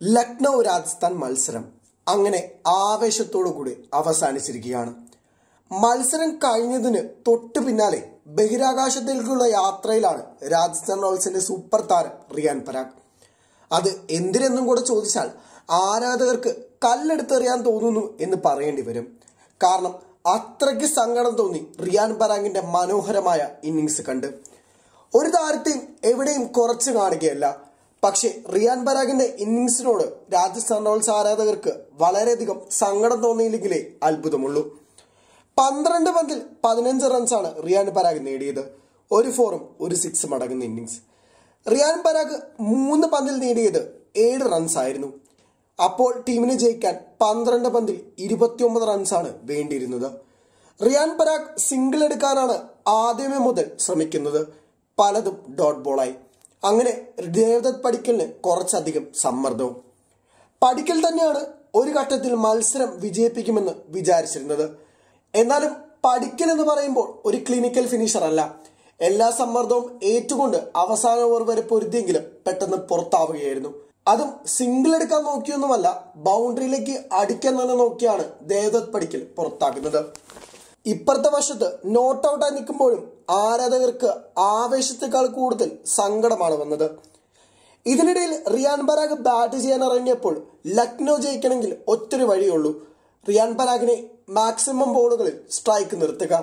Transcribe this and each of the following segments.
ലക്നൗ രാജസ്ഥാൻ മത്സരം അങ്ങനെ ആവേശത്തോടു കൂടി അവസാനിച്ചിരിക്കുകയാണ് മത്സരം കഴിഞ്ഞതിന് തൊട്ടു പിന്നാലെ ബഹിരാകാശത്തിലേക്കുള്ള യാത്രയിലാണ് രാജസ്ഥാൻ റോയൽസിന്റെ സൂപ്പർ താരം റിയാൻ പരാഗ് അത് എന്തിനെന്നും കൂടെ ചോദിച്ചാൽ ആരാധകർക്ക് കല്ലെടുത്തെറിയാൻ തോന്നുന്നു എന്ന് പറയേണ്ടി വരും കാരണം അത്രയ്ക്ക് സങ്കടം തോന്നി റിയാൻ പരാഗിന്റെ മനോഹരമായ ഇന്നിങ്സ് കണ്ട് ഒരു താരത്തെയും എവിടെയും കുറച്ച് കാണുകയല്ല പക്ഷേ റിയാൻ പരാഗിന്റെ ഇന്നിങ്സിനോട് രാജസ്ഥാൻ റോയൽസ് ആരാധകർക്ക് വളരെയധികം സങ്കടം തോന്നിയില്ലെങ്കിലേ അത്ഭുതമുള്ളൂ പന്ത്രണ്ട് പന്തിൽ പതിനഞ്ച് റൺസാണ് റിയാൻ പരാഗ് നേടിയത് ഒരു ഫോറും ഒരു സിക്സും അടങ്ങുന്ന ഇന്നിങ്സ് റിയാൻ പരാഗ് മൂന്ന് പന്തിൽ നേടിയത് ഏഴ് റൺസ് ആയിരുന്നു അപ്പോൾ ടീമിന് ജയിക്കാൻ പന്ത്രണ്ട് പന്തിൽ ഇരുപത്തിയൊമ്പത് റൺസാണ് വേണ്ടിയിരുന്നത് റിയാൻ പരാഗ് സിംഗിൾ എടുക്കാനാണ് ആദ്യമേ മുതൽ ശ്രമിക്കുന്നത് പലതും ഡോട്ട് ബോളായി അങ്ങനെ ദേവദത്ത് പടിക്കലിന് കുറച്ചധികം സമ്മർദ്ദവും പടിക്കൽ തന്നെയാണ് ഒരു ഘട്ടത്തിൽ മത്സരം വിജയിപ്പിക്കുമെന്ന് വിചാരിച്ചിരുന്നത് എന്നാലും പടിക്കൽ എന്ന് പറയുമ്പോൾ ഒരു ക്ലിനിക്കൽ ഫിനിഷർ അല്ല എല്ലാ സമ്മർദ്ദവും ഏറ്റുകൊണ്ട് അവസാന ഓവർ വരെ പൊരുതിയെങ്കിലും പെട്ടെന്ന് പുറത്താവുകയായിരുന്നു അതും സിംഗിൾ എടുക്കാൻ നോക്കിയൊന്നുമല്ല ബൗണ്ടറിയിലേക്ക് അടിക്കാൻ തന്നെ നോക്കിയാണ് ദേവദത്ത് പടിക്കൽ പുറത്താക്കുന്നത് ഇപ്പുറത്തെ വശത്ത് നോട്ട് ഔട്ടായി നിൽക്കുമ്പോഴും ആരാധകർക്ക് ആവേശത്തെക്കാൾ കൂടുതൽ സങ്കടമാണ് വന്നത് ഇതിനിടയിൽ റിയാൻ പരാഗ് ബാറ്റ് ചെയ്യാൻ ഇറങ്ങിയപ്പോൾ ലക്നൗ ജയിക്കണമെങ്കിൽ ഒറ്റൊരു വഴിയുള്ളൂ റിയാൻ പരാഗിനെ മാക്സിമം ബോളുകളിൽ സ്ട്രൈക്ക് നിർത്തുക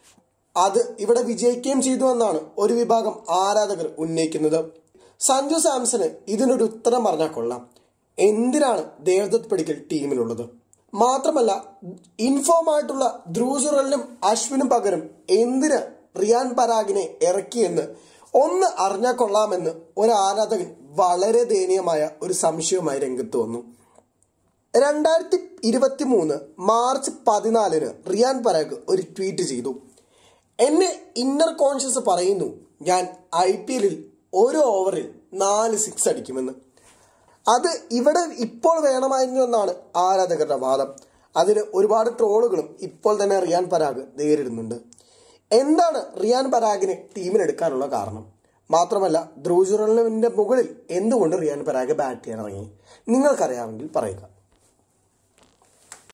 അത് ഇവിടെ വിജയിക്കുകയും ചെയ്തു എന്നാണ് ഒരു വിഭാഗം ആരാധകർ ഉന്നയിക്കുന്നത് സഞ്ജു സാംസണ് ഇതിനൊരു ഉത്തരം പറഞ്ഞാൽ കൊള്ളാം എന്തിനാണ് ദേവദത്ത് പടിക്കൽ ടീമിലുള്ളത് മാത്രമല്ല ഇൻഫോം ആയിട്ടുള്ള ധ്രുവസുറലിനും അശ്വിനും പകരം എന്തിന് റിയാൻ പരാഗിനെ ഇറക്കിയെന്ന് ഒന്ന് അറിഞ്ഞാൽ കൊള്ളാമെന്ന് ഒരു ആരാധകൻ വളരെ ദയനീയമായ ഒരു സംശയവുമായി രംഗത്ത് വന്നു രണ്ടായിരത്തി ഇരുപത്തി മൂന്ന് മാർച്ച് പതിനാലിന് റിയാൻ പരാഗ് ഒരു ട്വീറ്റ് ചെയ്തു എന്നെ ഇന്നർ കോൺഷ്യസ് പറയുന്നു ഞാൻ ഐ പി എല്ലിൽ ഒരു ഓവറിൽ നാല് സിക്സ് അടിക്കുമെന്ന് അത് ഇവിടെ ഇപ്പോൾ വേണമായിരുന്നു എന്നാണ് ആരാധകരുടെ വാദം അതിന് ഒരുപാട് ട്രോളുകളും ഇപ്പോൾ തന്നെ റിയാൻ പരാഗ് നേരിടുന്നുണ്ട് എന്താണ് റിയാൻ പരാഗിനെ ടീമിലെടുക്കാനുള്ള കാരണം മാത്രമല്ല ധ്രുവജുറലിന്റെ മുകളിൽ എന്തുകൊണ്ട് റിയാൻ പരാഗ് ബാറ്റ് ചെയ്യാൻ ഇറങ്ങി നിങ്ങൾക്കറിയാമെങ്കിൽ പറയുക